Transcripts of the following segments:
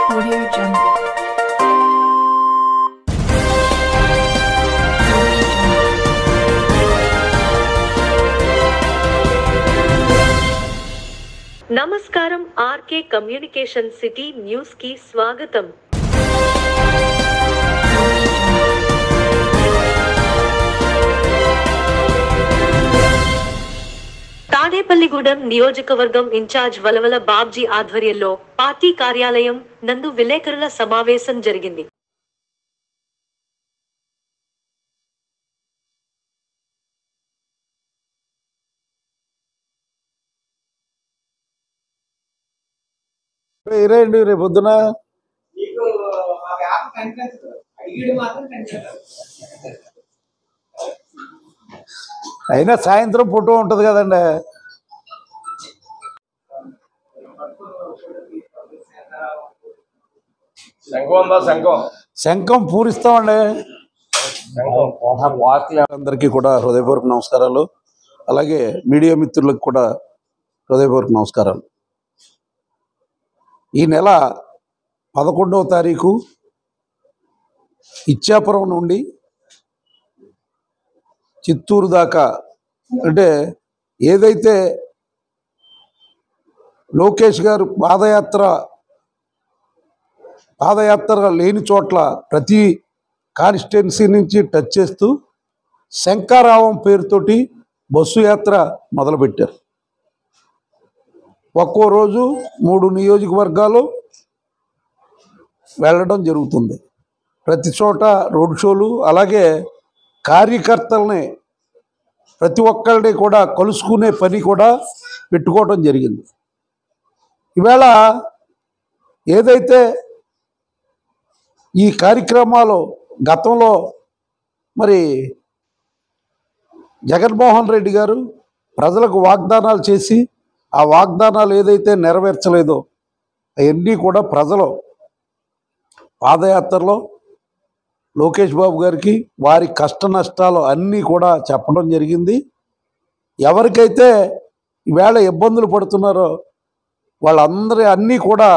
Audio Jungle. Audio Jungle. నమస్కారం RK communication city news కి స్వాగతం తాడేపల్లిగూడెం నియోజకవర్గం ఇన్ఛార్జ్ వలవల బాబ్జీ ఆధ్వర్యంలో పార్టీ కార్యాలయం నందు విలేకరుల సమావేశం జరిగింది ఇరేండి రేపు పొద్దున మీకు మా వ్యాప కనిపించదు అడిగిడు మాత్రం కనిపించదు అయినా సాయంత్రం ఫోటో ఉంటుంది కదండి శంఖం ఉందా శంఖం శంఖం పూరిస్తామండి అందరికీ కూడా హృదయపూర్వక నమస్కారాలు అలాగే మీడియా మిత్రులకు కూడా హృదయపూర్వక నమస్కారాలు ఈ నెల పదకొండవ తారీఖు ఇచ్చాపురం నుండి చిత్తూరు దాకా అంటే ఏదైతే లోకేష్ గారు పాదయాత్ర పాదయాత్ర లేని చోట్ల ప్రతి కాన్స్టిట్యున్సీ నుంచి టచ్ చేస్తూ శంకారావం పేరుతోటి బస్సు యాత్ర మొదలుపెట్టారు ఒక్కో రోజు మూడు నియోజకవర్గాలు వెళ్ళడం జరుగుతుంది ప్రతి చోట రోడ్ షోలు అలాగే కార్యకర్తల్ని ప్రతి ఒక్కరిని కూడా కలుసుకునే పని కూడా పెట్టుకోవడం జరిగింది ఈవేళ ఏదైతే ఈ కార్యక్రమాలు గతంలో మరి జగన్మోహన్ రెడ్డి గారు ప్రజలకు వాగ్దానాలు చేసి ఆ వాగ్దానాలు ఏదైతే నెరవేర్చలేదో అవన్నీ కూడా ప్రజలు పాదయాత్రలో లోకేష్ బాబు గారికి వారి కష్ట నష్టాలు అన్నీ కూడా చెప్పడం జరిగింది ఎవరికైతే ఈవేళ ఇబ్బందులు పడుతున్నారో వాళ్ళందరి అన్నీ కూడా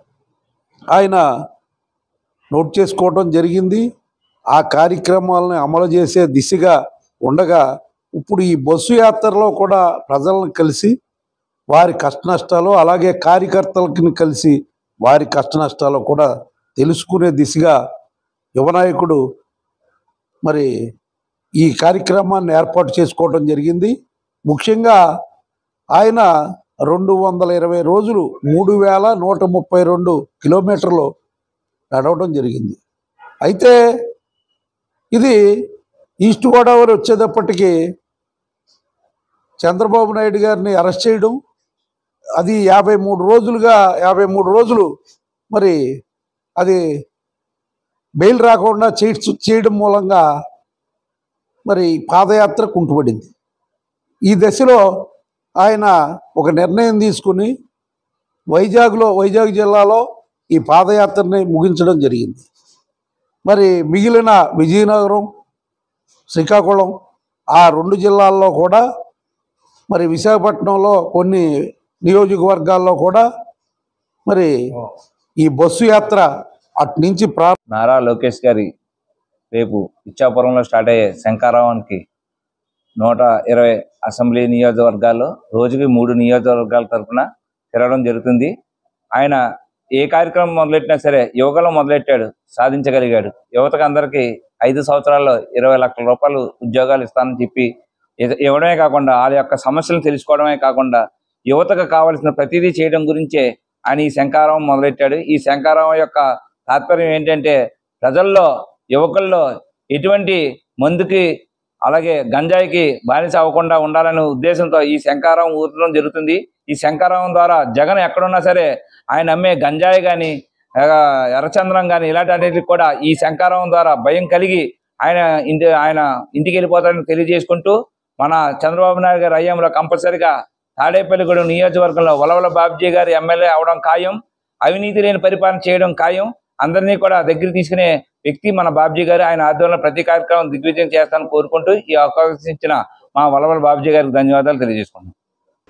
ఆయన నోట్ చేసుకోవడం జరిగింది ఆ కార్యక్రమాలను అమలు చేసే దిశగా ఉండగా ఇప్పుడు ఈ బస్సు యాత్రలో కూడా ప్రజలను కలిసి వారి కష్ట నష్టాలు అలాగే కార్యకర్తలకి కలిసి వారి కష్ట నష్టాలు కూడా తెలుసుకునే దిశగా యువనాయకుడు మరి ఈ కార్యక్రమాన్ని ఏర్పాటు చేసుకోవడం జరిగింది ముఖ్యంగా ఆయన రెండు వందల ఇరవై రోజులు మూడు వేల నూట ముప్పై రెండు కిలోమీటర్లు నడవడం జరిగింది అయితే ఇది ఈస్ట్ గోదావరి వచ్చేటప్పటికి చంద్రబాబు నాయుడు గారిని అరెస్ట్ చేయడం అది యాభై మూడు రోజులుగా యాభై మూడు రోజులు మరి అది బెయిల్ రాకుండా చేయ చేయడం మూలంగా మరి పాదయాత్ర కుంటుపడింది ఈ దశలో ఆయన ఒక నిర్ణయం తీసుకుని వైజాగ్లో వైజాగ్ జిల్లాలో ఈ పాదయాత్రని ముగించడం జరిగింది మరి మిగిలిన విజయనగరం శ్రీకాకుళం ఆ రెండు జిల్లాల్లో కూడా మరి విశాఖపట్నంలో కొన్ని నియోజకవర్గాల్లో కూడా మరి ఈ బస్సు యాత్ర అటు నుంచి ప్రా నారా లోకేష్ గారి రేపు ఇచ్చాపురంలో స్టార్ట్ అయ్యే శంకారావానికి నూట ఇరవై అసెంబ్లీ నియోజకవర్గాల్లో రోజుకి మూడు నియోజకవర్గాల తరఫున తిరగడం జరుగుతుంది ఆయన ఏ కార్యక్రమం మొదలెట్టినా సరే యువకులు మొదలెట్టాడు సాధించగలిగాడు యువతకు అందరికీ ఐదు సంవత్సరాల్లో ఇరవై లక్షల రూపాయలు ఉద్యోగాలు ఇస్తానని చెప్పి ఇ- ఇవ్వడమే కాకుండా వాళ్ళ యొక్క సమస్యలను తెలుసుకోవడమే కాకుండా యువతకు కావలసిన ప్రతిదీ చేయడం గురించే ఆయన ఈ శంకారావం మొదలెట్టాడు ఈ శంకారావం యొక్క తాత్పర్యం ఏంటంటే ప్రజల్లో యువకుల్లో ఎటువంటి మందుకి అలాగే గంజాయికి బానిస అవ్వకుండా ఉండాలనే ఉద్దేశంతో ఈ శంకారం ఊరడం జరుగుతుంది ఈ శంకారం ద్వారా జగన్ ఎక్కడున్నా సరే ఆయన అమ్మే గంజాయి కానీ ఎర్రచంద్రం కానీ ఇలాంటి కూడా ఈ శంకారం ద్వారా భయం కలిగి ఆయన ఇంటి ఆయన ఇంటికి వెళ్ళిపోతారని తెలియజేసుకుంటూ మన చంద్రబాబు నాయుడు గారి అయ్యంలో కంపల్సరిగా తాడేపల్లిగూడెం నియోజకవర్గంలో వలవల బాబ్జీ గారి ఎమ్మెల్యే అవడం ఖాయం అవినీతి లేని పరిపాలన చేయడం ఖాయం అందరినీ కూడా దగ్గర తీసుకునే వ్యక్తి మన బాబ్జీ గారు ఆయన ఆధ్వర్యంలో ప్రతి కార్యక్రమం దిగ్విజయం చేస్తానని కోరుకుంటూ ఈ అవకాశం ఇచ్చిన మా వలవల బాబ్జీ గారికి ధన్యవాదాలు తెలియజేసుకుంటున్నాం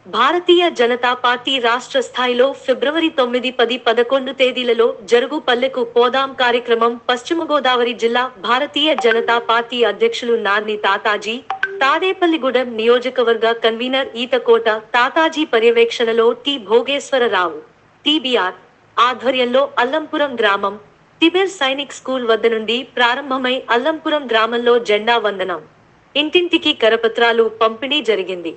భారతీయ జనతా పార్టీ రాష్ట్ర స్థాయిలో ఫిబ్రవరి తొమ్మిది పది పదకొండు తేదీలలో జరుగు పల్లెకు పోదాం కార్యక్రమం పశ్చిమ గోదావరి జిల్లా భారతీయ జనతా పార్టీ అధ్యక్షులు నార్ని తాతాజీ తాడేపల్లిగూడెం నియోజకవర్గ కన్వీనర్ ఈతకోట తాతాజీ పర్యవేక్షణలో టి భోగేశ్వరరావు టీబీఆర్ ఆధ్వర్యంలో అల్లంపురం గ్రామం తిబెర్ సైనిక్ స్కూల్ వద్ద నుండి ప్రారంభమై అల్లంపురం గ్రామంలో జెండా వందనం ఇంటింటికి కరపత్రాలు పంపిణీ జరిగింది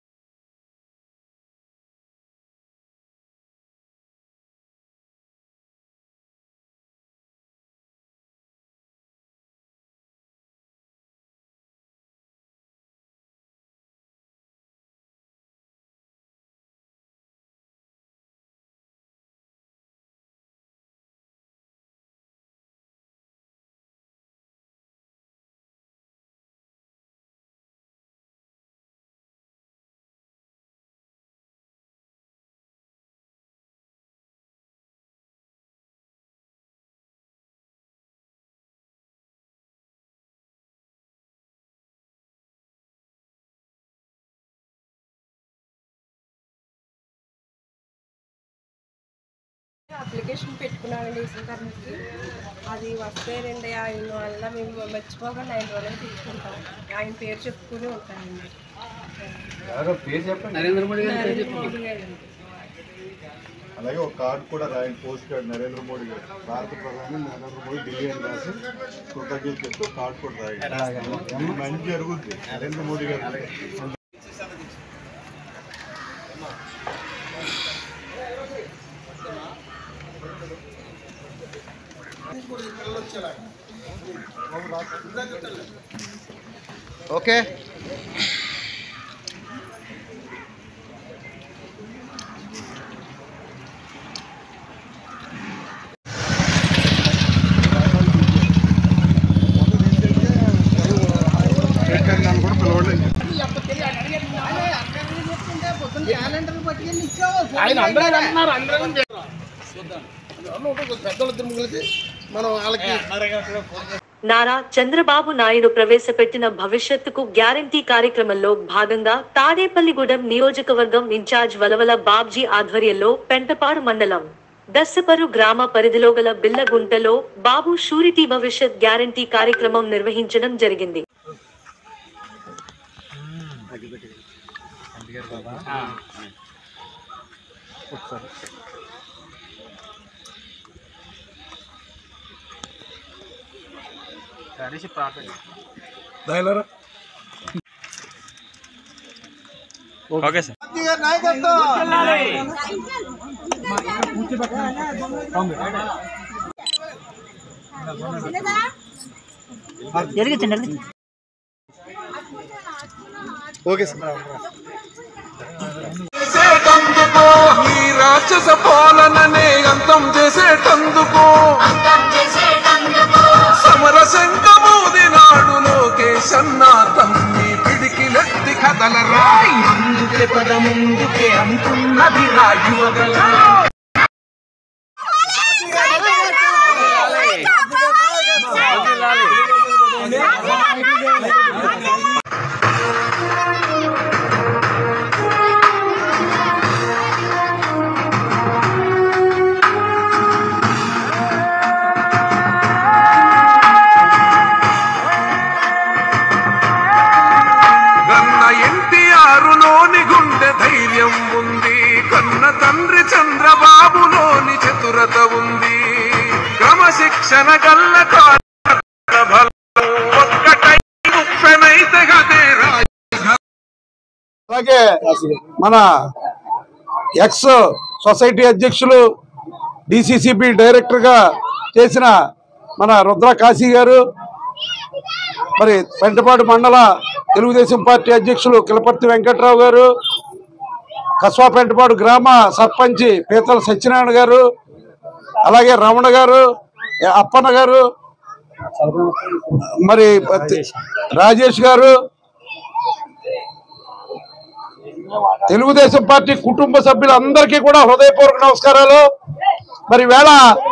అప్లికేషన్ పెట్టుకున్నామండి ఇసుకర్మకి అది వస్తే రెండు ఆయన వల్ల మేము మర్చిపోకుండా ఆయన రోజులు తెచ్చుకుంటాం ఆయన పేరు చెప్పుకుని ఉంటామండి నరేంద్ర మోడీ గారి పేరు చెప్పండి. మోడీ గారండి. అలాగే ఒక కార్డు కూడా రాయండి పోస్ట్ కార్డు నరేంద్ర మోడీ గారు భారత ప్రధాని నరేంద్ర మోడీ ఢిల్లీ అని రాసి కృతజ్ఞతలు చెప్తూ కార్డు కూడా రాయండి మంచి జరుగుద్ది నరేంద్ర మోడీ గారు ఓకే కూడా పిలవండి నారా చంద్రబాబు నాయుడు ప్రవేశపెట్టిన భవిష్యత్తుకు గ్యారంటీ కార్యక్రమంలో భాగంగా తాడేపల్లిగూడెం నియోజకవర్గం ఇన్ఛార్జ్ వలవల బాబ్జీ ఆధ్వర్యంలో పెంటపాడు మండలం దస్సపరు గ్రామ పరిధిలో గల బిల్లగుంటలో బాబు షూరిటీ భవిష్యత్ గ్యారంటీ కార్యక్రమం నిర్వహించడం జరిగింది దయలరా ఓకే సార్ చేసేటందుకు ఈ రాక్షస పాలననే అంతం చేసేటందుకు సమర శంఖమూది నాడు లోకేశన్న తమ్మి పిడికి లెత్తి కదలరా అందుకే పద ముందుకే అంటున్నది రా యువగల గన్న ఎన్టీఆర్ లోని గుండె ధైర్యం ఉంది కన్న తండ్రి చంద్రబాబులోని చతురత ఉంది క్రమశిక్షణ గల్ల కార్యకర్త బలం ఒక్కటై ముప్పెనైతే గదే రా అలాగే మన ఎక్స్ సొసైటీ అధ్యక్షులు డిసిసిబి డైరెక్టర్గా చేసిన మన రుద్ర కాశీ గారు మరి పెంటపాడు మండల తెలుగుదేశం పార్టీ అధ్యక్షులు కిలపర్తి వెంకట్రావు గారు కస్వా పెంటపాడు గ్రామ సర్పంచి పీతల సత్యనారాయణ గారు అలాగే రమణ గారు అప్పన్న గారు మరి రాజేష్ గారు తెలుగుదేశం పార్టీ కుటుంబ సభ్యులందరికీ కూడా హృదయపూర్వక నమస్కారాలు మరి వేళ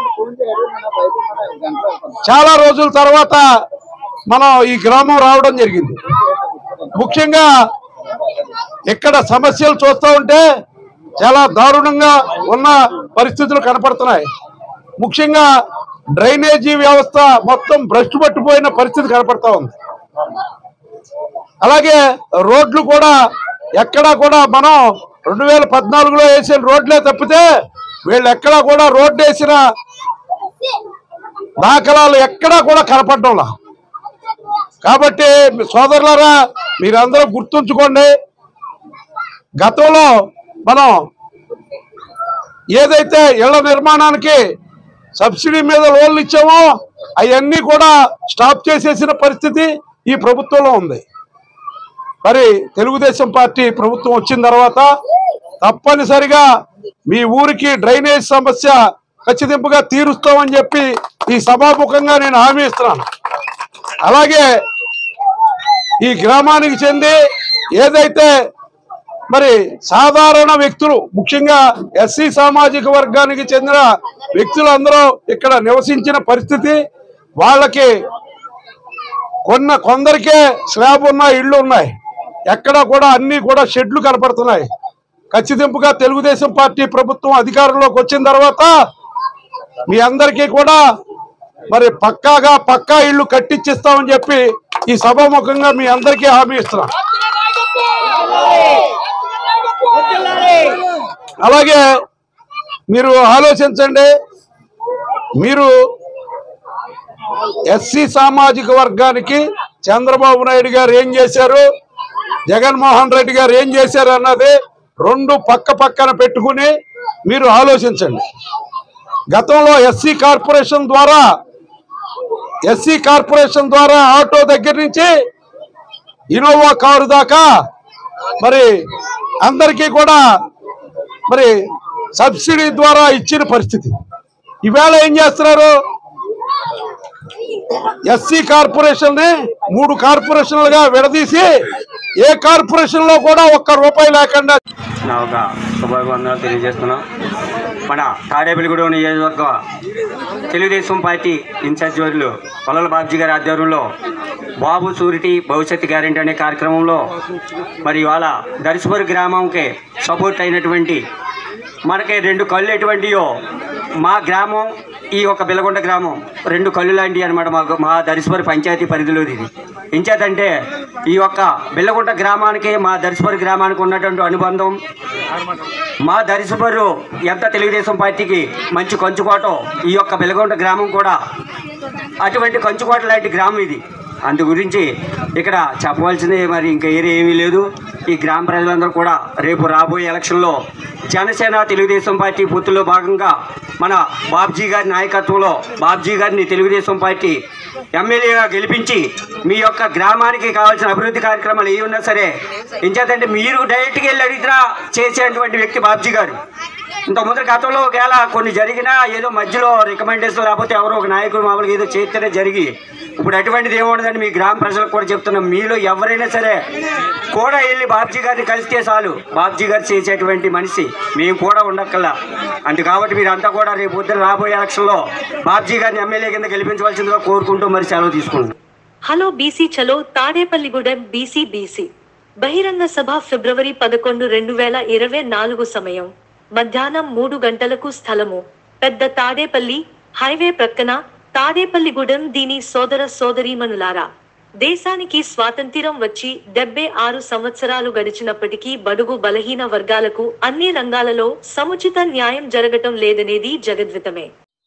చాలా రోజుల తర్వాత మనం ఈ గ్రామం రావడం జరిగింది ముఖ్యంగా ఇక్కడ సమస్యలు చూస్తూ ఉంటే చాలా దారుణంగా ఉన్న పరిస్థితులు కనపడుతున్నాయి ముఖ్యంగా డ్రైనేజీ వ్యవస్థ మొత్తం భ్రష్టు పట్టిపోయిన పరిస్థితి కనపడతా ఉంది అలాగే రోడ్లు కూడా ఎక్కడా కూడా మనం రెండు వేల పద్నాలుగులో వేసిన రోడ్లే తప్పితే వీళ్ళు ఎక్కడా కూడా రోడ్డు వేసిన దాఖలాలు ఎక్కడా కూడా కనపడడంలా కాబట్టి మీ సోదరులారా మీరందరూ గుర్తుంచుకోండి గతంలో మనం ఏదైతే ఇళ్ల నిర్మాణానికి సబ్సిడీ మీద లోన్లు ఇచ్చామో అవన్నీ కూడా స్టాప్ చేసేసిన పరిస్థితి ఈ ప్రభుత్వంలో ఉంది మరి తెలుగుదేశం పార్టీ ప్రభుత్వం వచ్చిన తర్వాత తప్పనిసరిగా మీ ఊరికి డ్రైనేజ్ సమస్య ఖచ్చితంగా తీరుస్తామని చెప్పి ఈ సభాముఖంగా నేను హామీ ఇస్తున్నాను అలాగే ఈ గ్రామానికి చెంది ఏదైతే మరి సాధారణ వ్యక్తులు ముఖ్యంగా ఎస్సీ సామాజిక వర్గానికి చెందిన వ్యక్తులందరూ ఇక్కడ నివసించిన పరిస్థితి వాళ్ళకి కొన్న కొందరికే స్లాబ్ ఉన్న ఇళ్ళు ఉన్నాయి ఎక్కడ కూడా అన్ని కూడా షెడ్లు కనపడుతున్నాయి ఖచ్చితంపుగా తెలుగుదేశం పార్టీ ప్రభుత్వం అధికారంలోకి వచ్చిన తర్వాత మీ అందరికీ కూడా మరి పక్కాగా పక్కా ఇళ్ళు కట్టించిస్తామని చెప్పి ఈ సభాముఖంగా మీ అందరికీ హామీ ఇస్తున్నాం అలాగే మీరు ఆలోచించండి మీరు ఎస్సీ సామాజిక వర్గానికి చంద్రబాబు నాయుడు గారు ఏం చేశారు జగన్మోహన్ రెడ్డి గారు ఏం చేశారు అన్నది రెండు పక్క పక్కన పెట్టుకుని మీరు ఆలోచించండి గతంలో ఎస్సీ కార్పొరేషన్ ద్వారా ఎస్సీ కార్పొరేషన్ ద్వారా ఆటో దగ్గర నుంచి ఇనోవా కారు దాకా మరి అందరికీ కూడా మరి సబ్సిడీ ద్వారా ఇచ్చిన పరిస్థితి ఈవేళ ఏం చేస్తున్నారు ఎస్సీ కార్పొరేషన్ ని మూడు కార్పొరేషన్లుగా విడదీసి ఏ కార్పొరేషన్ లో కూడా ఒక్క రూపాయి లేకుండా నా ఒక శుభాభివందనాలు తెలియజేస్తున్నాం మన తాడేపల్లిగూడెం నియోజకవర్గ తెలుగుదేశం పార్టీ ఇన్ఛార్జ్ వర్యులు పొలల బాబ్జీ గారి ఆధ్వర్యంలో బాబు సూరిటీ భవిష్యత్ గ్యారెంటీ అనే కార్యక్రమంలో మరి ఇవాళ దర్శపూర్ గ్రామంకి సపోర్ట్ అయినటువంటి మనకి రెండు కళ్ళు ఎటువంటియో మా గ్రామం ఈ ఒక బిలగొండ గ్రామం రెండు కళ్ళు లాంటివి అనమాట మాకు మా దరిశపరి పంచాయతీ పరిధిలోది ఇది ఇంచేతంటే ఈ యొక్క బిల్లగుంట గ్రామానికి మా దరిశపరి గ్రామానికి ఉన్నటువంటి అనుబంధం మా దరిశపరు ఎంత తెలుగుదేశం పార్టీకి మంచి కంచుకోటో ఈ యొక్క బిల్లగుంట గ్రామం కూడా అటువంటి కంచుకోట లాంటి గ్రామం ఇది అందు గురించి ఇక్కడ చెప్పవలసింది మరి ఇంకా ఏరే ఏమీ లేదు ఈ గ్రామ ప్రజలందరూ కూడా రేపు రాబోయే ఎలక్షన్లో జనసేన తెలుగుదేశం పార్టీ పొత్తులో భాగంగా మన బాబ్జీ గారి నాయకత్వంలో బాబ్జీ గారిని తెలుగుదేశం పార్టీ ఎమ్మెల్యేగా గెలిపించి మీ యొక్క గ్రామానికి కావాల్సిన అభివృద్ధి కార్యక్రమాలు ఏ ఉన్నా సరే ఇంచేతంటే మీరు డైరెక్ట్గా వెళ్ళి అడిగినా చేసేటువంటి వ్యక్తి బాబ్జీ గారు ఇంత ముందు గతంలో ఒకవేళ కొన్ని జరిగినా ఏదో మధ్యలో రికమెండేషన్ లేకపోతే ఎవరో ఒక నాయకుడు మామూలుగా ఏదో చేస్తేనే జరిగి ఇప్పుడు అటువంటిది ఏముండదని మీ గ్రామ ప్రజలకు కూడా చెప్తున్నాం మీలో ఎవరైనా సరే కూడా వెళ్ళి బాబ్జీ గారిని కలిస్తే చాలు బాబ్జీ గారు చేసేటువంటి మనిషి మేము కూడా ఉండక్కల్లా అందు కాబట్టి మీరంతా కూడా రేపు పొద్దున రాబోయే ఎలక్షన్లో బాబ్జీ గారిని ఎమ్మెల్యే కింద గెలిపించవలసిందిగా కోరుకుంటూ మరి సెలవు తీసుకుంటున్నాం హలో బీసీ చలో తాడేపల్లిగూడెం బీసీ బీసీ బహిరంగ సభ ఫిబ్రవరి పదకొండు రెండు వేల ఇరవై నాలుగు సమయం మధ్యాహ్నం మూడు గంటలకు స్థలము పెద్ద తాడేపల్లి హైవే ప్రక్కన తాడేపల్లిగూడెం దీని సోదర సోదరీమణులారా దేశానికి స్వాతంత్ర్యం వచ్చి డెబ్బై ఆరు సంవత్సరాలు గడిచినప్పటికీ బడుగు బలహీన వర్గాలకు అన్ని రంగాలలో సముచిత న్యాయం జరగటం లేదనేది జగద్వితమే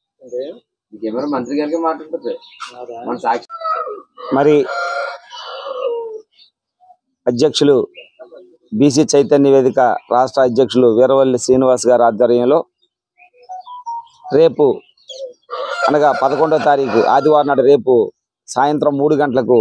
మంత్రి గారికి మాట్లాడుతుంది మన సాక్షి మరి అధ్యక్షులు బీసీ చైతన్య వేదిక రాష్ట్ర అధ్యక్షులు వీరవల్లి శ్రీనివాస్ గారి ఆధ్వర్యంలో రేపు అనగా పదకొండో తారీఖు ఆదివారం నాడు రేపు సాయంత్రం మూడు గంటలకు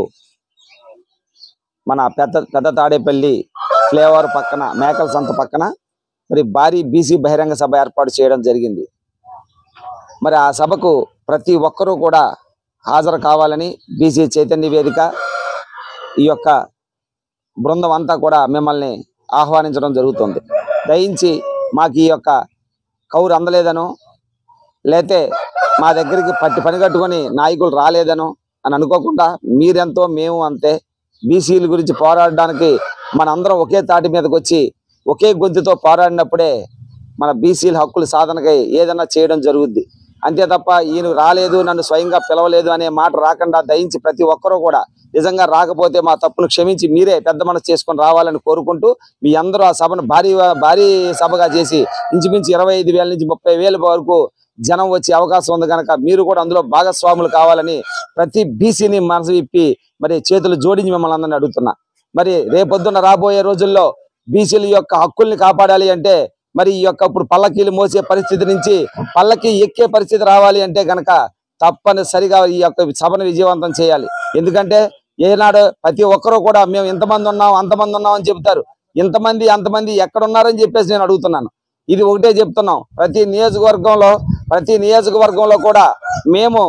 మన పెద్ద పెద్ద తాడేపల్లి ఫ్లేవర్ పక్కన మేకల సంత పక్కన మరి భారీ బీసీ బహిరంగ సభ ఏర్పాటు చేయడం జరిగింది మరి ఆ సభకు ప్రతి ఒక్కరూ కూడా హాజరు కావాలని బీసీ చైతన్య వేదిక ఈ యొక్క బృందం అంతా కూడా మిమ్మల్ని ఆహ్వానించడం జరుగుతుంది దయించి మాకు ఈ యొక్క కౌరు అందలేదనో లేతే మా దగ్గరికి పట్టి పని కట్టుకొని నాయకులు రాలేదనో అని అనుకోకుండా మీరెంతో మేము అంతే బీసీల గురించి పోరాడడానికి మనందరం ఒకే తాటి మీదకి వచ్చి ఒకే గొంతుతో పోరాడినప్పుడే మన బీసీల హక్కుల సాధనకై ఏదైనా చేయడం జరుగుద్ది అంతే తప్ప ఈయన రాలేదు నన్ను స్వయంగా పిలవలేదు అనే మాట రాకుండా దయించి ప్రతి ఒక్కరూ కూడా నిజంగా రాకపోతే మా తప్పును క్షమించి మీరే పెద్ద మనసు చేసుకొని రావాలని కోరుకుంటూ మీ అందరూ ఆ సభను భారీ భారీ సభగా చేసి ఇంచుమించు ఇరవై ఐదు వేల నుంచి ముప్పై వేల వరకు జనం వచ్చే అవకాశం ఉంది కనుక మీరు కూడా అందులో భాగస్వాములు కావాలని ప్రతి బీసీని మనసు విప్పి మరి చేతులు జోడించి మిమ్మల్ని అందరిని అడుగుతున్నా మరి రేపొద్దున రాబోయే రోజుల్లో బీసీల యొక్క హక్కుల్ని కాపాడాలి అంటే మరి ఈ యొక్క ఇప్పుడు పల్లకీలు మోసే పరిస్థితి నుంచి పల్లకి ఎక్కే పరిస్థితి రావాలి అంటే గనక తప్పనిసరిగా ఈ యొక్క సభను విజయవంతం చేయాలి ఎందుకంటే ఏనాడు ప్రతి ఒక్కరూ కూడా మేము ఇంతమంది ఉన్నాం అంతమంది ఉన్నాం అని చెప్తారు ఇంతమంది అంతమంది ఎక్కడ ఉన్నారని చెప్పేసి నేను అడుగుతున్నాను ఇది ఒకటే చెప్తున్నాం ప్రతి నియోజకవర్గంలో ప్రతి నియోజకవర్గంలో కూడా మేము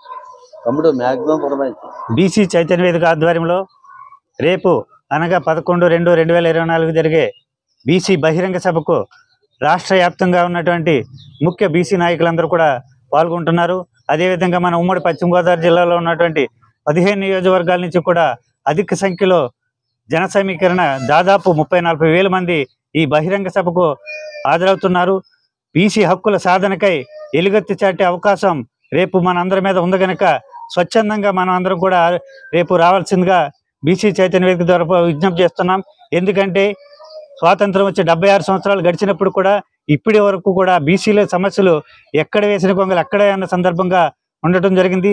తమ్ముడు మ్యాక్సిమం బీసీ చైతన్య వేదిక ఆధ్వర్యంలో రేపు అనగా పదకొండు రెండు రెండు వేల ఇరవై నాలుగు జరిగే బీసీ బహిరంగ సభకు రాష్ట్ర వ్యాప్తంగా ఉన్నటువంటి ముఖ్య బీసీ నాయకులందరూ కూడా పాల్గొంటున్నారు అదేవిధంగా మన ఉమ్మడి పశ్చిమ గోదావరి జిల్లాలో ఉన్నటువంటి పదిహేను నియోజకవర్గాల నుంచి కూడా అధిక సంఖ్యలో జన సమీకరణ దాదాపు ముప్పై నలభై వేల మంది ఈ బహిరంగ సభకు హాజరవుతున్నారు బీసీ హక్కుల సాధనకై ఎలుగెత్తి చాటే అవకాశం రేపు మనందరి మీద ఉంది గనక స్వచ్ఛందంగా మనం అందరం కూడా రేపు రావాల్సిందిగా బీసీ చైతన్య వేదిక ద్వారా విజ్ఞప్తి చేస్తున్నాం ఎందుకంటే స్వాతంత్రం వచ్చి డెబ్బై ఆరు సంవత్సరాలు గడిచినప్పుడు కూడా ఇప్పటి వరకు కూడా బీసీల సమస్యలు ఎక్కడ వేసిన కొంగలు అక్కడే అన్న సందర్భంగా ఉండటం జరిగింది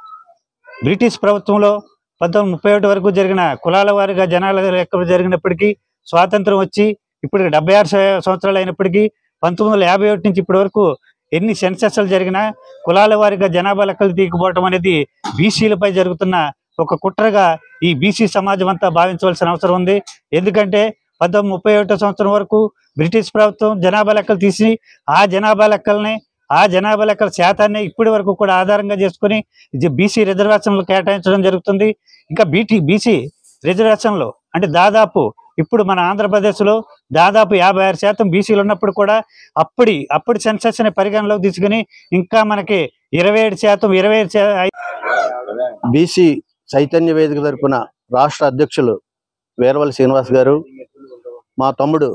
బ్రిటిష్ ప్రభుత్వంలో పంతొమ్మిది ముప్పై ఒకటి వరకు జరిగిన కులాల వారిగా జనాల లెక్క జరిగినప్పటికీ స్వాతంత్రం వచ్చి ఇప్పుడు డెబ్బై ఆరు సంవ- సంవత్సరాలు అయినప్పటికీ పంతొమ్మిది వందల యాభై ఒకటి నుంచి ఇప్పటి వరకు ఎన్ని సెన్సెస్లు జరిగినా కులాల వారిగా జనాభా లెక్కలు తీయకపోవడం అనేది బీసీలపై జరుగుతున్న ఒక కుట్రగా ఈ బీసీ సమాజం అంతా భావించవలసిన అవసరం ఉంది ఎందుకంటే పంతొమ్మిది ముప్పై ఒకటో సంవత్సరం వరకు బ్రిటిష్ ప్రభుత్వం జనాభా లెక్కలు తీసి ఆ జనాభా లెక్కల్ని ఆ జనాభా లెక్కల శాతాన్ని ఇప్పటి వరకు కూడా ఆధారంగా చేసుకుని ఇది బీసీ రిజర్వేషన్లు కేటాయించడం జరుగుతుంది ఇంకా బీటీ బీసీ రిజర్వేషన్లు అంటే దాదాపు ఇప్పుడు మన ఆంధ్రప్రదేశ్లో దాదాపు యాభై ఆరు శాతం బీసీలు ఉన్నప్పుడు కూడా అప్పటి అప్పటి సెన్సెస్ ని పరిగణలోకి తీసుకుని ఇంకా మనకి ఇరవై ఏడు శాతం ఇరవై ఏడు బీసీ చైతన్య వేదిక తరపున రాష్ట్ర అధ్యక్షులు వీరవల్లి శ్రీనివాస్ గారు మా తమ్ముడు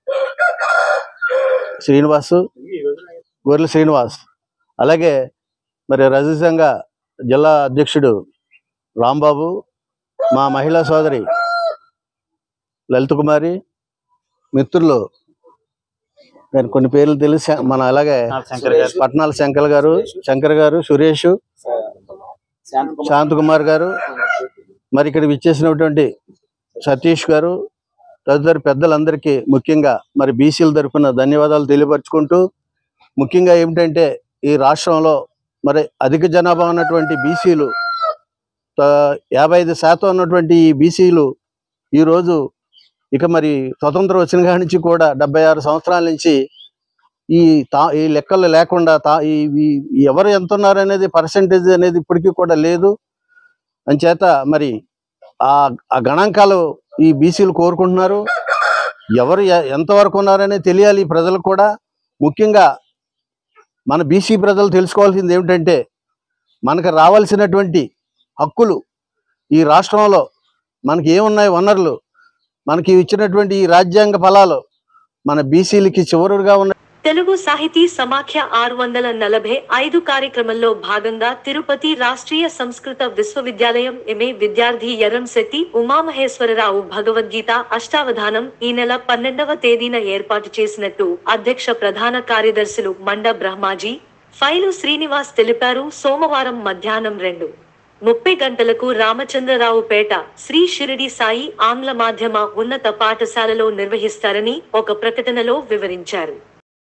శ్రీనివాసు గొర్రెల శ్రీనివాస్ అలాగే మరి రజీ సంఘ జిల్లా అధ్యక్షుడు రాంబాబు మా మహిళా సోదరి లలిత కుమారి మిత్రులు నేను కొన్ని పేర్లు తెలుసు మన అలాగే శంకర్ గారు. పట్నాల శంకర్ గారు శంకర్ గారు సురేష్ శాంతకుమార్ గారు మరి ఇక్కడ విచ్చేసినటువంటి సతీష్ గారు తదితర పెద్దలందరికీ ముఖ్యంగా మరి బీసీల తరఫున ధన్యవాదాలు తెలియపరుచుకుంటూ ముఖ్యంగా ఏమిటంటే ఈ రాష్ట్రంలో మరి అధిక జనాభా ఉన్నటువంటి బీసీలు యాభై ఐదు శాతం ఉన్నటువంటి ఈ బీసీలు ఈరోజు ఇక మరి స్వతంత్రం వచ్చిన కాడి నుంచి కూడా డెబ్బై ఆరు సంవత్సరాల నుంచి ఈ తా ఈ లెక్కలు లేకుండా తా ఈ ఈ- ఎవరు ఎంత ఉన్నారు అనేది పర్సంటేజ్ అనేది ఇప్పటికీ కూడా లేదు అంచేత మరి ఆ ఆ గణాంకాలు ఈ బీసీలు కోరుకుంటున్నారు ఎవరు ఎ- ఎంతవరకు ఉన్నారనే తెలియాలి ఈ ప్రజలకు కూడా ముఖ్యంగా మన బీసీ ప్రజలు తెలుసుకోవాల్సింది ఏమిటంటే మనకు రావాల్సినటువంటి హక్కులు ఈ రాష్ట్రంలో మనకి ఏమున్నాయి వనరులు మనకి ఇచ్చినటువంటి ఈ రాజ్యాంగ ఫలాలు మన బీసీలకి చివరుగా ఉన్న తెలుగు సాహితీ సమాఖ్య ఆరు వందల నలభై ఐదు కార్యక్రమంలో భాగంగా తిరుపతి రాష్ట్రీయ సంస్కృత విశ్వవిద్యాలయం ఎంఏ విద్యార్థి ఎర్రంశెట్టి ఉమామహేశ్వరరావు భగవద్గీత అష్టావధానం ఈ నెల పన్నెండవ తేదీన ఏర్పాటు చేసినట్టు అధ్యక్ష ప్రధాన కార్యదర్శులు మండ బ్రహ్మాజీ ఫైలు శ్రీనివాస్ తెలిపారు సోమవారం మధ్యాహ్నం రెండు ముప్పై గంటలకు రామచంద్రరావుపేట శ్రీ షిరిడి సాయి ఆంగ్ల మాధ్యమ ఉన్నత పాఠశాలలో నిర్వహిస్తారని ఒక ప్రకటనలో వివరించారు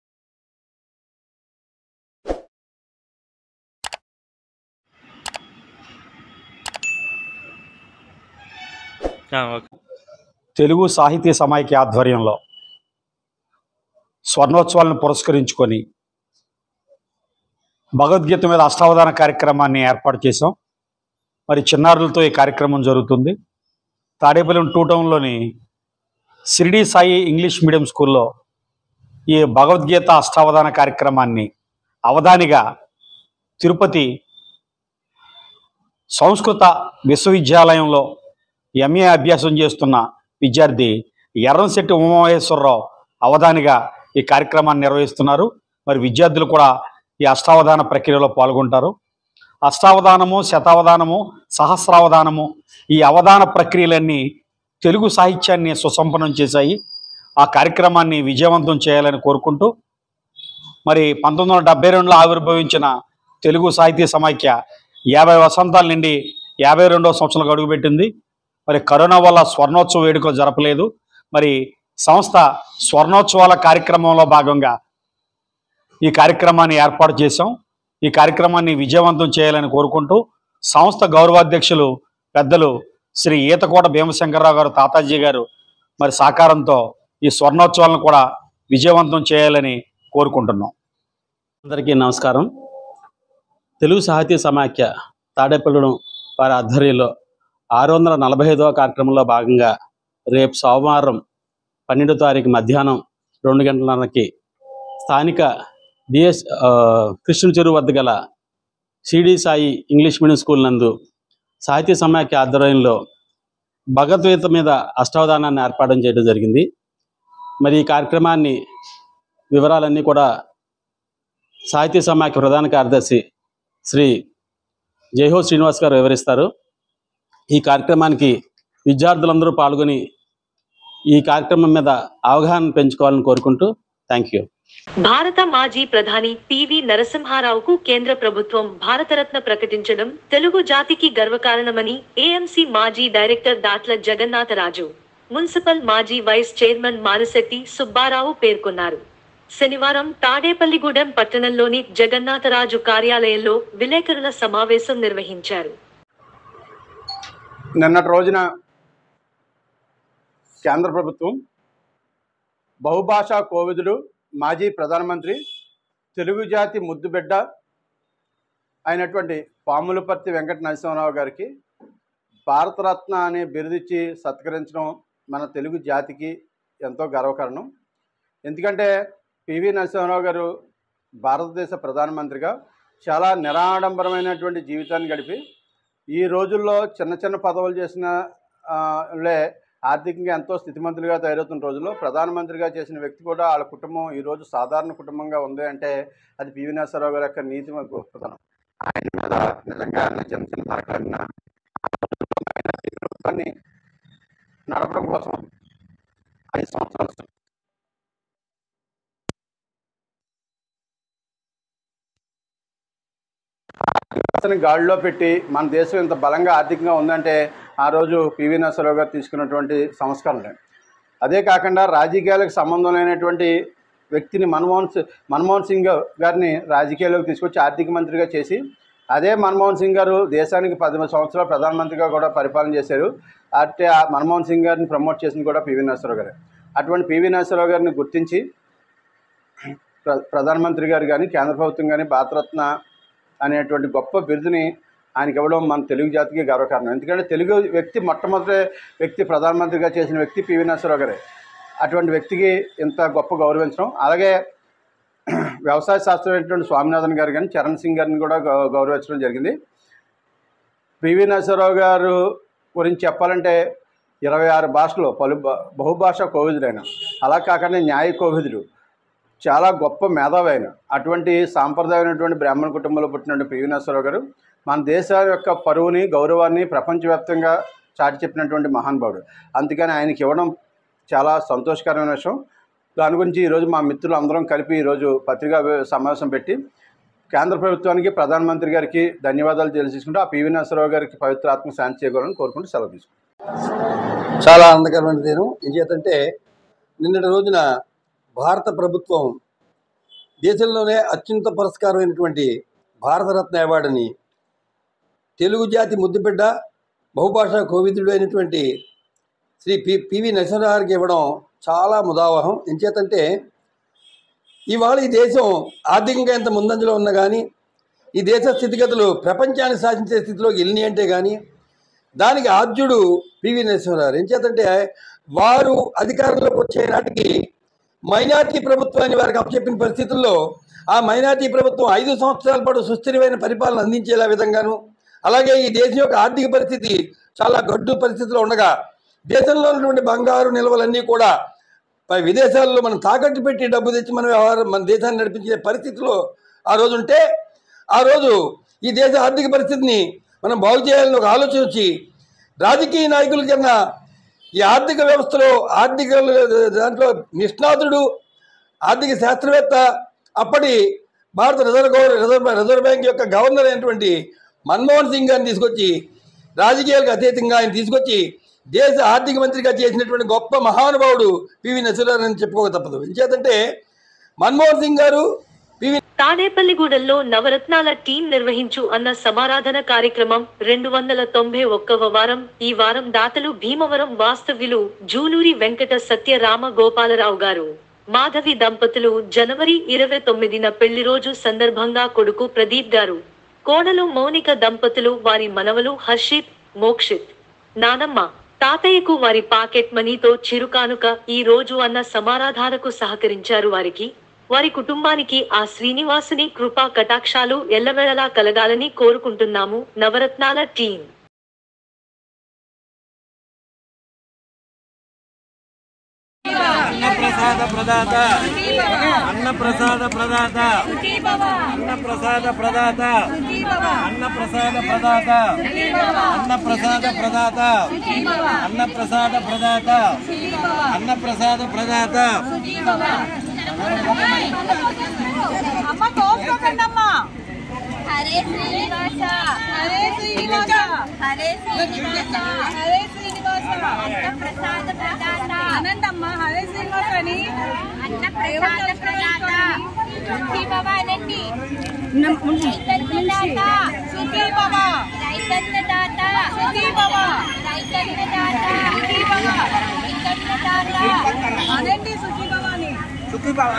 తెలుగు సాహితీ సమాఖ్య ఆధ్వర్యంలో స్వర్ణోత్సవాలను పురస్కరించుకొని భగవద్గీత మీద అష్టావధాన కార్యక్రమాన్ని ఏర్పాటు చేసాం మరి చిన్నారులతో ఈ కార్యక్రమం జరుగుతుంది తాడేపల్లి టూ టౌన్లోని షిరిడి సాయి ఇంగ్లీష్ మీడియం స్కూల్లో ఈ భగవద్గీత అష్టావధాన కార్యక్రమాన్ని అవధానిగా తిరుపతి సంస్కృత విశ్వవిద్యాలయంలో ఎంఏ అభ్యాసం చేస్తున్న విద్యార్థి ఎర్రంశెట్టి ఉమామహేశ్వరరావు అవధానిగా ఈ కార్యక్రమాన్ని నిర్వహిస్తున్నారు మరి విద్యార్థులు కూడా ఈ అష్టావధాన ప్రక్రియలో పాల్గొంటారు అష్టావధానము శతావధానము సహస్రావధానము ఈ అవధాన ప్రక్రియలన్నీ తెలుగు సాహిత్యాన్ని సుసంపన్నం చేశాయి ఆ కార్యక్రమాన్ని విజయవంతం చేయాలని కోరుకుంటూ మరి పంతొమ్మిది వందల డెబ్బై రెండులో ఆవిర్భవించిన తెలుగు సాహితీ సమాఖ్య యాభై వసంతాల నుండి యాభై రెండవ సంవత్సరంలో అడుగుపెట్టింది మరి కరోనా వల్ల స్వర్ణోత్సవ వేడుకలు జరపలేదు మరి సంస్థ స్వర్ణోత్సవాల కార్యక్రమంలో భాగంగా ఈ కార్యక్రమాన్ని ఏర్పాటు చేశాం ఈ కార్యక్రమాన్ని విజయవంతం చేయాలని కోరుకుంటూ సంస్థ గౌరవాధ్యక్షులు పెద్దలు శ్రీ ఈతకోట భీమశంకర్రావు గారు తాతాజీ గారు మరి సహకారంతో ఈ స్వర్ణోత్సవాలను కూడా విజయవంతం చేయాలని కోరుకుంటున్నాం అందరికీ నమస్కారం తెలుగు సాహితీ సమాఖ్య తాడేపల్లిగూడెం వారి ఆధ్వర్యంలో ఆరు వందల నలభై ఐదవ కార్యక్రమంలో భాగంగా రేపు సోమవారం పన్నెండో తారీఖు మధ్యాహ్నం రెండు గంటలన్నరకి స్థానిక డిఎస్ కృష్ణ చెరువు వద్ద గల Shirdi Sai English medium school నందు సాహితీ సమాఖ్య ఆధ్వర్యంలో భగవద్గీత మీద అష్టావధానాన్ని ఏర్పాటు చేయడం జరిగింది మరి ఈ కార్యక్రమాన్ని వివరాలన్నీ కూడా సాహిత్య సమాఖ్య ప్రధాన కార్యదర్శి శ్రీ జయహో శ్రీనివాస్ గారు వివరిస్తారు ఈ కార్యక్రమానికి విద్యార్థులందరూ పాల్గొని ఈ కార్యక్రమం మీద అవగాహన పెంచుకోవాలని కోరుకుంటూ థ్యాంక్ యూ భారత మాజీ ప్రధాని పివి నరసింహారావుకు కేంద్ర ప్రభుత్వం భారతరత్న ప్రకటించడం తెలుగు జాతికి గర్వకారణమని ఏఎంసీ మాజీ డైరెక్టర్ దాట్ల జగన్నాథరాజు మున్సిపల్ మాజీ వైస్ చైర్మన్ మారిశెట్టి సుబ్బారావు పేర్కొన్నారు శనివారం తాడేపల్లిగూడెం పట్టణంలోని జగన్నాథరాజు కార్యాలయంలో విలేకరుల సమావేశం నిర్వహించారు నిన్నటి రోజున కేంద్ర ప్రభుత్వం బహుభాషా కోవిదుడు మాజీ ప్రధానమంత్రి తెలుగు జాతి ముద్దుబిడ్డ అయినటువంటి పాములపర్తి వెంకట నరసింహరావు గారికి భారతరత్న అనే బిరుదిచ్చి సత్కరించడం మన తెలుగు జాతికి ఎంతో గర్వకారణం ఎందుకంటే పివి నరసింహరావు గారు భారతదేశ ప్రధానమంత్రిగా చాలా నిరాడంబరమైనటువంటి జీవితాన్ని గడిపి ఈ రోజుల్లో చిన్న చిన్న పదవులు చేసిన ఆ, లే ఆర్థికంగా ఎంతో స్థితిమంతులుగా తయారవుతున్న రోజుల్లో ప్రధానమంత్రిగా చేసిన వ్యక్తి కూడా వాళ్ళ కుటుంబం ఈ రోజు సాధారణ కుటుంబంగా ఉంది అంటే అది పివి నరసింహరావు గారి యొక్క నీతి మాకు గొప్పతనం ఆయన మీద నిజంగా నిజంగా మాట్లాడిన ప్రభుత్వాన్ని నడపడం కోసం ఐదు సంవత్సరాలు వ్యవస్థని గాడిలో పెట్టి మన దేశం ఇంత బలంగా ఆర్థికంగా ఉందంటే ఆ రోజు పివి నరసింహరావు గారు తీసుకున్నటువంటి సంస్కరణలే అదే కాకుండా రాజకీయాలకు సంబంధం లేనటువంటి వ్యక్తిని మన్మోహన్ సి- మన్మోహన్ సింగ్ గారిని రాజకీయాల్లోకి తీసుకొచ్చి ఆర్థిక మంత్రిగా చేసి అదే మన్మోహన్ సింగ్ గారు దేశానికి పదమూడు సంవత్సరాలు ప్రధానమంత్రిగా కూడా పరిపాలన చేశారు అంటే ఆ మన్మోహన్ సింగ్ గారిని ప్రమోట్ చేసింది కూడా పివి నరసింహరావు గారే అటువంటి పివి నరసింహరావు గారిని గుర్తించి ప్ర ప్రధానమంత్రి గారు కానీ కేంద్ర ప్రభుత్వం కానీ భారతరత్న అనేటువంటి గొప్ప బిరుదుని ఆయనకి ఇవ్వడం మన తెలుగు జాతికి గర్వకారణం ఎందుకంటే తెలుగు వ్యక్తి మొట్టమొదటి వ్యక్తి ప్రధానమంత్రిగా చేసిన వ్యక్తి పివి నరసింహరావు గారే అటువంటి వ్యక్తికి ఇంత గొప్ప గౌరవించడం అలాగే వ్యవసాయ శాస్త్రవేత్తటువంటి స్వామినాథన్ గారు కానీ చరణ్ సింగ్ గారిని కూడా గౌ- గౌరవించడం జరిగింది పివి నరసింహరావు గారు గురించి చెప్పాలంటే ఇరవై ఆరు భాషలు పలు భా- బహుభాషా కోవిదుడైన అలా కాకుండా న్యాయ కోవిదుడు చాలా గొప్ప మేధావి ఆయన అటువంటి సాంప్రదాయమైనటువంటి బ్రాహ్మణ కుటుంబంలో పుట్టినటువంటి పివి నరసింహరావు గారు మన దేశ యొక్క పరువుని గౌరవాన్ని ప్రపంచవ్యాప్తంగా చాటి చెప్పినటువంటి మహానుభావుడు అందుకని ఆయనకి ఇవ్వడం చాలా సంతోషకరమైన విషయం దాని గురించి ఈరోజు మా మిత్రులు అందరం కలిపి ఈరోజు పత్రికా వే- సమావేశం పెట్టి కేంద్ర ప్రభుత్వానికి ప్రధానమంత్రి గారికి ధన్యవాదాలు తెలియజేసుకుంటూ ఆ పివి నరసింహరావు గారికి పవిత్ర ఆత్మ శాంతి చేయగలని కోరుకుంటూ సెలవు తీసుకుంటాం చాలా ఆనందకరమైన దినం ఏం చేతంటే నిన్నటి రోజున భారత ప్రభుత్వం దేశంలోనే అత్యున్నత పురస్కారమైనటువంటి భారతరత్న అవార్డుని తెలుగు జాతి ముద్దుబిడ్డ బహుభాషా కోవిదుడు అయినటువంటి శ్రీ పి పివి నరసింహరావు గారికి ఇవ్వడం చాలా ముదావహం ఎంచేతంటే ఇవాళ ఈ దేశం ఆర్థికంగా ఎంత ముందంజలో ఉన్నా కానీ ఈ దేశ స్థితిగతులు ప్రపంచాన్ని సాధించే స్థితిలోకి వెళ్ళినాయి అంటే కానీ దానికి ఆద్యుడు పివి నరసింహరావు ఏం చేతంటే వారు అధికారంలోకి వచ్చే నాటికి మైనార్టీ ప్రభుత్వాన్ని వారికి అప్పచెప్పిన పరిస్థితుల్లో ఆ మైనార్టీ ప్రభుత్వం ఐదు సంవత్సరాల పాటు సుస్థిరమైన పరిపాలన అందించేలా విధంగాను అలాగే ఈ దేశం యొక్క ఆర్థిక పరిస్థితి చాలా గడ్డు పరిస్థితిలో ఉండగా దేశంలో ఉన్నటువంటి బంగారు నిల్వలన్నీ కూడా పై విదేశాల్లో మనం తాకట్టు పెట్టి డబ్బు తెచ్చి మన వ్యవహారం మన దేశాన్ని నడిపించే పరిస్థితిలో ఆ రోజు ఉంటే ఆ రోజు ఈ దేశ ఆర్థిక పరిస్థితిని మనం బాగు చేయాలని ఒక ఆలోచన వచ్చి రాజకీయ నాయకుల కన్నా ఈ ఆర్థిక వ్యవస్థలో ఆర్థిక దాంట్లో నిష్ణాతుడు ఆర్థిక శాస్త్రవేత్త అప్పటి భారత రిజర్వ్ గవర్ రిజర్వ్ రిజర్వ్ బ్యాంక్ యొక్క గవర్నర్ అయినటువంటి మన్మోహన్ సింగ్ గారిని తీసుకొచ్చి రాజకీయాలకు అతీతంగా ఆయన తీసుకొచ్చి దేశ ఆర్థిక మంత్రిగా చేసినటువంటి గొప్ప మహానుభావుడు పివి నరసింహారావు అని చెప్పుకోక తప్పదు ఎంచేతంటే మన్మోహన్ సింగ్ గారు పివి తాడేపల్లిగూడెంలో నవరత్నాల టీం నిర్వహించు అన్న సమారాధన కార్యక్రమం రెండు వందల తొంభై ఒక్కవ వారం ఈ వారం దాతలు భీమవరం వాస్తవ్యులు జూలూరి వెంకట సత్యరామ గోపాలరావు గారు మాధవి దంపతులు జనవరి ఇరవై తొమ్మిదిన పెళ్లి రోజు సందర్భంగా కొడుకు ప్రదీప్ గారు కోడలు మౌనిక దంపతులు వారి మనవలు హర్షిత్ మోక్షిత్ నానమ్మ తాతయ్యకు వారి పాకెట్ మనీతో చిరుకానుక ఈ రోజు అన్న సమారాధారకు సహకరించారు వారికి వారి కుటుంబానికి ఆ శ్రీనివాసుని కృపా కటాక్షాలు ఎల్లవేళలా కలగాలని కోరుకుంటున్నాము నవరత్నాల టీం అన్నప్రసాద ప్రదాత అన్నప్రసాద ప్రదాత అన్నప్రసాద ప్రదాత అన్నప్రసాద ప్రదాత అన్నప్రసాద ప్రదాత అన్నప్రసాద ప్రదాత అన్నప్రసాద ప్రదాత అమ్మ కోసుకోకండమ్మా హరే శ్రీనివాస హరే శ్రీనివాస హరే శ్రీనివాస హరే శ్రీనివాస అన్న ప్రసాద ప్రదాత ఆనందమ్మ హరే శ్రీనివాస అని అన్న ప్రసాద ప్రదాత సుఖీ భవ అనండి రైతన్న దాత సుఖీ భవ రైతన్న దాత సుఖీ భవ రైతన్న దాత సుఖీ భవ రైతన్న దాత అనండి సుఖీ భవ అని సుఖీ భవ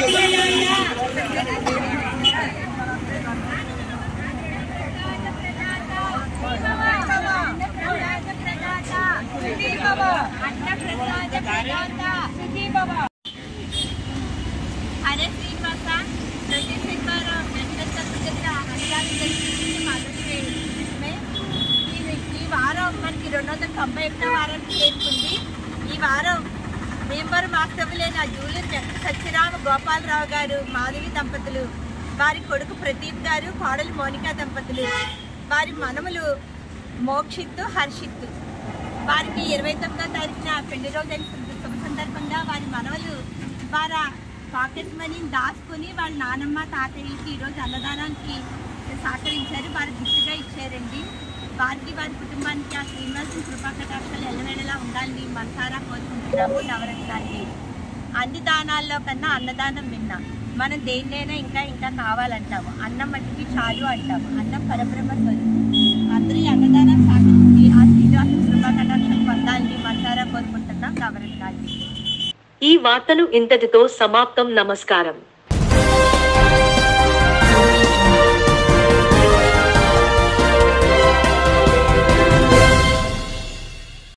అరే శ్రీనివాస ప్రతి శనివారం వెంకటేశ్వర దగ్గర హరిదాసు దర్శించి మొదటి ఈ వారం మనకి రెండు వందల తొంభై ఒకటో వారానికి చేరుకుంది ఈ వారం భీమవరం వాస్తవ్యులైన జూలూరు వెంకట సత్యరామ గోపాలరావు గారు మాధవి దంపతులు వారి కొడుకు ప్రదీప్ గారు కోడలు మోనికా దంపతులు వారి మనములు మోక్షిత్తు హర్షిత్తు వారికి ఇరవై తొమ్మిదో తారీఖున పెళ్లి రోజు శుభ సందర్భంగా వారి మనవలు వారి పాకెట్ మనీని దాచుకుని వాళ్ళ నానమ్మ తాతయ్యకి ఈరోజు అన్నదానానికి సహకరించారు వారి గిఫ్ట్గా ఇచ్చారండి వారికి వారి కుటుంబానికి ఆ శ్రీనివాసం కృపా కటాక్షాలు ఎల్లవేళలా ఉండాలని మనసారా కోరుకుంటున్నాము నవరత్నాన్ని అన్ని దానాల్లో కన్నా అన్నదానం విన్నా మనం దేన్నైనా ఇంకా ఇంకా కావాలంటాము అన్నం మట్టికి చాలు అంటాము అన్నం పరబ్రహ్మ స్వరూపం అందరూ ఈ అన్నదానం సాగించి ఆ శ్రీనివాసం కృపా కటాక్షం పొందాలని మనసారా కోరుకుంటున్నాం నవరత్నాన్ని ఈ వార్తలు ఇంతటితో సమాప్తం నమస్కారం